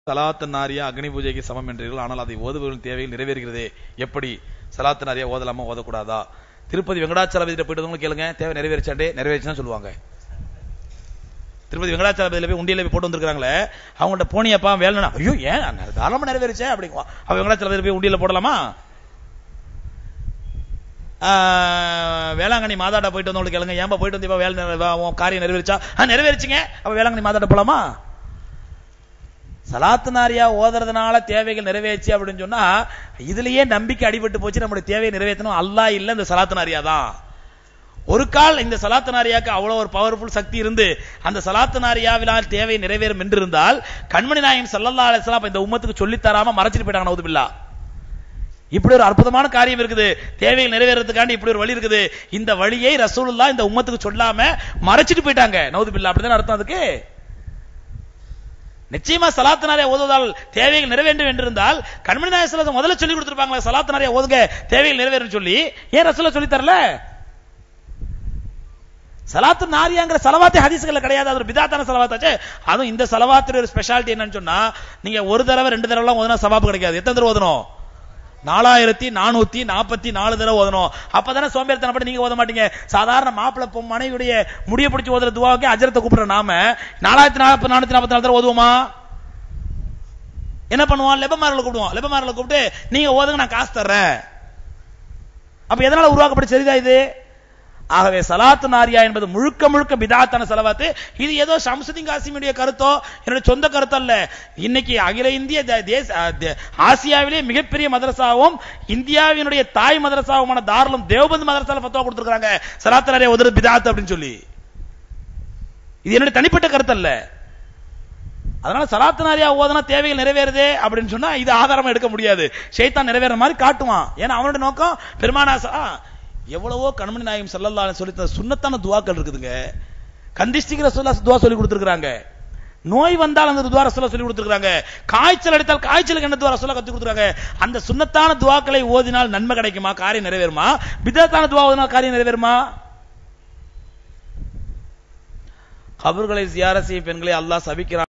சலாத்து நாரியா அக்னி பூஜைக்கு சமம் என்றீர்கள் ஆனால் அதை ஓதுவர்களின் தேவைகள் நிறைவேறுகிறது எப்படி சலாத்து நாரியா ஓதலாமா ஓதக்கூடாதா திருப்பதி வெங்கடாச்சலபதியிட்ட போயிட்டு வந்தவங்க கேளுங்க தேவை நிறைவேறிச்சாண்டே நிறைவேறிச்சுன்னு சொல்லுவாங்க திருப்பதி வெங்கடாச்சலபதியில போய் உண்டியில போய் போட்டு வந்திருக்காங்களே அவங்கள்ட்ட போனியப்பா வேலைனா ஐயோ ஏன் தாராளமா நிறைவேறிச்சே அப்படிங்குவா அவ வெங்கடாச்சலபதியில போய் உண்டியில போடலாமா ஆஹ், வேளாங்கண்ணி மாதாட்ட போயிட்டு வந்தவங்களுக்கு கேளுங்க ஏன்பா போயிட்டு வந்தீப்பா வேலை நிறைவே- உன் காரியம் நிறைவேறிச்சா ஆ, நிறைவேறிச்சுங்க அப்ப வேளாங்கண்ணி மாதாட்ட போலாமா சலாத்து நாரியா ஓதுறதுனால தேவைகள் நிறைவேச்சு அப்படின்னு சொன்னா இதுலயே நம்பிக்கை அடிபட்டு போச்சு நம்முடைய தேவையை நிறைவேற்றணும் அல்லாஹ் இல்ல இந்த சலாத்து நாரியா தான் ஒரு கால் இந்த சலாத்து நாரியாக்கு அவ்வளவு ஒரு பவர்ஃபுல் சக்தி இருந்து அந்த சலாத்து நாரியாவினால் தேவை நிறைவேறும் என்று இருந்தால் கண்மணி நாயகம் ஸல்லல்லாஹு அலைஹி வஸல்லம் இந்த உம்மத்துக்கு சொல்லித் தராம மறைச்சிட்டு போயிட்டாங்க நவுதுபில்லா இப்படி ஒரு அற்புதமான காரியம் இருக்குது தேவைகள் நிறைவேறதுக்காண்டி இப்படி ஒரு வழி இருக்குது இந்த வழியை ரசூலுல்லாஹ் இந்த உம்மத்துக்கு சொல்லாம மறைச்சிட்டு போயிட்டாங்க நவுதுபில்லா அப்படிதானே அர்த்தம் அதுக்கு நிச்சயமா சலாத்து நிறைய ஓதுவதால் தேவைகள் நிறைவேண்டும் என்றிருந்தால் கண்மணி நாயகம் முதல்ல சொல்லி கொடுத்திருப்பாங்களே சலாத்து நிறைய ஓதுங்க தேவைகள் நிறைவேறும் சொல்லி ஏன் ரசூலா சொல்லி தரல சலாத்து நாரியாங்கிற சலவாத்தே ஹதீஸ்கள்ல கிடையாது அது ஒரு பிதாத்தான சலவாத்தாச்சே அதுவும் இந்த சலவாத்துல ஒரு ஸ்பெஷாலிட்டி என்னன்னு சொன்னா நீங்க ஒரு தடவை ரெண்டு தடவை எல்லாம் ஓதுனா சவாப்பு கிடைக்காது எத்தனை தடவை ஓதணும் நாலாயிரத்தி நானூத்தி நாற்பத்தி நாலு தடவை ஓதணும் அப்பதானே சோம்பேறித்தனப்பட்டு நீங்க ஓத மாட்டீங்க சாதாரண மாப்பிள்ளை பொ- மனைவியுடைய முடிய பிடிச்சி ஓதுற துவாவுக்கு அஜரத்தை கூப்பிடுற நாம நாலாயிரத்தி நாற்பத்தி நானூத்தி நாற்பத்தி நாலு தடவை ஓதுவோமா என்ன பண்ணுவோம் லெபமாரில் கூப்பிடுவோம் லெபமாரில் கூப்பிட்டு நீங்க ஓதுங்க நான் காசு தர்றேன் அப்ப எதனால உருவாக்கப்பட்ட சரிதா இது ஆகவே சலாத்து நாரியா என்பது முழுக்க முழுக்க பிதாத்தான செலவாத்து இது ஏதோ ஷம்சுதீன் காசிமுடைய கருத்தோ என்னோட சொந்த கருத்து அல்ல இன்னைக்கு அகில இந்திய த- தேச அ, த- ஆசியாவிலே மிகப்பெரிய மதரசாவும் இந்தியாவினுடைய தாய் மதரசாவுமான தாராளம் தேவபந்து மதரசால பத்தவா கொடுத்திருக்காங்க சலாத்து நாரியா உதறு பிதாத் அப்படின்னு சொல்லி இது என்னுடைய தனிப்பட்ட கருத்து அல்ல அதனால சலாத்து நாரியா ஓதனா தேவைகள் நிறைவேறுதே அப்படின்னு சொன்னா இது ஆதாரமா எடுக்க முடியாது ஷைத்தான் நிறைவேற மாதிரி காட்டுவான் ஏன்னா அவனோட நோக்கம் பெருமானாசா எவ்வளவோ கண்மணி நாயகம் ஸல்லல்லாஹு அலைஹி சொல்லி தந்த சுன்னத்தான துவாக்கள் இருக்குதுங்க கந்திஷ்டிக்கு ரசூல்லா துவா சொல்லி கொடுத்துருக்காங்க நோய் வந்தால் அந்த துவா ரசூலா சொல்லி கொடுத்துருக்காங்க காய்ச்சல் அடித்தால் காய்ச்சலுக்கு என்ன துவா ரசூலா கத்து கொடுத்துருக்காங்க அந்த சுன்னத்தான துவாக்களை ஓதினால் நன்மை கிடைக்குமா காரியம் நிறைவேறுமா பிதத்தான துவா ஓதினால் காரியம் நிறைவேறுமா கபர்களை ஜியாரத் செய்யும் பெண்களை அல்லாஹ் சபிக்கிறான்